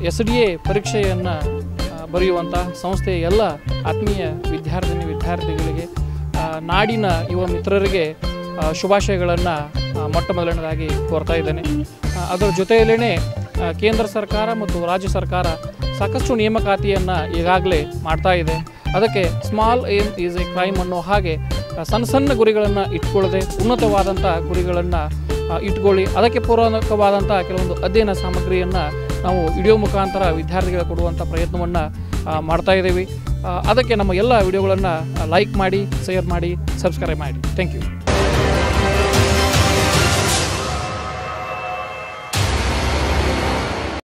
S D A ಪರೀಕ್ಷೆಯನ್ನು ಬರೆಯುವಂಥ ಸಂಸ್ಥೆಯ ಎಲ್ಲ ಆತ್ಮೀಯ ವಿದ್ಯಾರ್ಥಿನಿ ವಿದ್ಯಾರ್ಥಿಗಳಿಗೆ ಆ, ನಾಡಿನ ಯುವ ಮಿತ್ರರಿಗೆ ಶುಭಾಶಯಗಳನ್ನು ಮೊಟ್ಟ ಮೊದಲನೇದಾಗಿ ಕೋರ್ತಾ ಇದ್ದೇನೆ ಆ, ಅದರ ಜೊತೆಯಲ್ಲೇ ಕೇಂದ್ರ ಸರ್ಕಾರ ಮತ್ತು ರಾಜ್ಯ ಸರ್ಕಾರ ಸಾಕಷ್ಟು ನೇಮಕಾತಿಯನ್ನು ಈಗಾಗಲೇ ಮಾಡ್ತಾ ಇದೆ ಅದಕ್ಕೆ small aim is a crime ಅನ್ನೋ ಹಾಗೆ ಆ, ಸಣ್ಣ ಸಣ್ಣ ಗುರಿಗಳನ್ನು ಇಟ್ಕೊಳ್ಳದೆ ಉನ್ನತವಾದಂಥ ಗುರಿಗಳನ್ನು ಇಟ್ಕೊಳ್ಳಿ ಅದಕ್ಕೆ ಪೂರಕವಾದಂಥ ಕೆಲವೊಂದು ಅಧ್ಯಯನ ಸಾಮಗ್ರಿಯನ್ನು ನಾವು ವಿಡಿಯೋ ಮುಖಾಂತರ ವಿದ್ಯಾರ್ಥಿಗಳಿಗೆ ಕೊಡುವಂಥ ಪ್ರಯತ್ನವನ್ನು ಮಾಡ್ತಾ ಇದ್ದೀವಿ ಆ, ಅದಕ್ಕೆ ನಮ್ಮ ಎಲ್ಲ ವಿಡಿಯೋಗಳನ್ನು ಲೈಕ್ ಮಾಡಿ ಶೇರ್ ಮಾಡಿ ಸಬ್ಸ್ಕ್ರೈಬ್ ಮಾಡಿ ಥ್ಯಾಂಕ್ ಯು